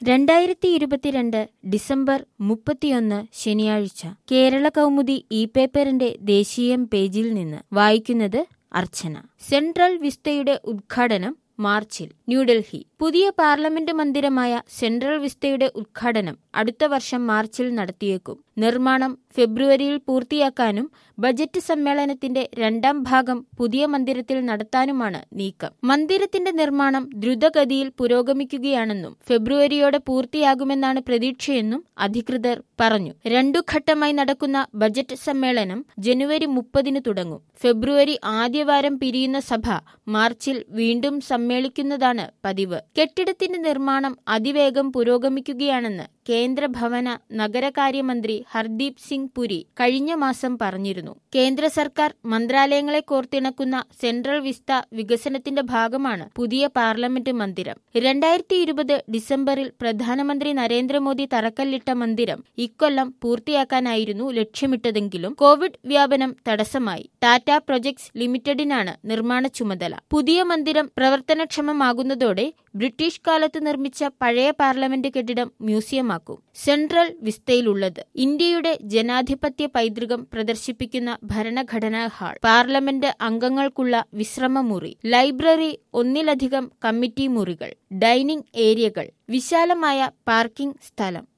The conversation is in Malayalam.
രണ്ടായിരത്തി ഇരുപത്തിരണ്ട് ഡിസംബർ മുപ്പത്തിയൊന്ന് ശനിയാഴ്ച കേരള കൗമുദി ഇ പേപ്പറിന്റെ ദേശീയം പേജിൽ നിന്ന് വായിക്കുന്നത് അർച്ചന സെൻട്രൽ വിസ്തയുടെ ഉദ്ഘാടനം മാർച്ചിൽ ന്യൂഡൽഹി പുതിയ പാർലമെന്റ് മന്ദിരമായ സെൻട്രൽ വിസ്തയുടെ ഉദ്ഘാടനം അടുത്ത വർഷം മാർച്ചിൽ നടത്തിയേക്കും നിർമ്മാണം ഫെബ്രുവരിയിൽ പൂർത്തിയാക്കാനും ബജറ്റ് സമ്മേളനത്തിന്റെ രണ്ടാം ഭാഗം പുതിയ മന്ദിരത്തിൽ നടത്താനുമാണ് നീക്കം മന്ദിരത്തിന്റെ നിർമ്മാണം ദ്രുതഗതിയിൽ പുരോഗമിക്കുകയാണെന്നും ഫെബ്രുവരിയോടെ പൂർത്തിയാകുമെന്നാണ് പ്രതീക്ഷയെന്നും അധികൃതർ പറഞ്ഞു രണ്ടു ഘട്ടമായി നടക്കുന്ന ബജറ്റ് സമ്മേളനം ജനുവരി മുപ്പതിന് തുടങ്ങും ഫെബ്രുവരി ആദ്യവാരം പിരിയുന്ന സഭ മാർച്ചിൽ വീണ്ടും സമ്മേളിക്കുന്നതാണ് പതിവ് കെട്ടിടത്തിന്റെ നിർമ്മാണം അതിവേഗം പുരോഗമിക്കുകയാണെന്ന് കേന്ദ്ര ഭവന നഗരകാര്യമന്ത്രി ഹർദീപ് സിംഗ് പുരി കഴിഞ്ഞ മാസം പറഞ്ഞിരുന്നു കേന്ദ്ര സർക്കാർ മന്ത്രാലയങ്ങളെ കോർത്തിണക്കുന്ന സെൻട്രൽ വിസ്ത വികസനത്തിന്റെ ഭാഗമാണ് പുതിയ പാർലമെന്റ് മന്ദിരം രണ്ടായിരത്തി ഇരുപത് ഡിസംബറിൽ പ്രധാനമന്ത്രി നരേന്ദ്രമോദി തറക്കല്ലിട്ട മന്ദിരം ഇക്കൊല്ലം പൂർത്തിയാക്കാനായിരുന്നു ലക്ഷ്യമിട്ടതെങ്കിലും കോവിഡ് വ്യാപനം തടസ്സമായി ടാറ്റ പ്രൊജക്ട്സ് ലിമിറ്റഡിനാണ് നിർമ്മാണ ചുമതല പുതിയ മന്ദിരം പ്രവർത്തനക്ഷമമാകുന്നതോടെ ബ്രിട്ടീഷ് കാലത്ത് നിർമ്മിച്ച പഴയ പാർലമെന്റ് കെട്ടിടം മ്യൂസിയമാക്കും സെൻട്രൽ വിസ്തയിലുള്ളത് ഇന്ത്യയുടെ ജനാധിപത്യ പൈതൃകം പ്രദർശിപ്പിക്കുന്ന ഭരണഘടനാ ഹാൾ പാർലമെന്റ് അംഗങ്ങൾക്കുള്ള വിശ്രമമുറി ലൈബ്രറി ഒന്നിലധികം കമ്മിറ്റി മുറികൾ ഡൈനിംഗ് ഏരിയകൾ വിശാലമായ പാർക്കിംഗ് സ്ഥലം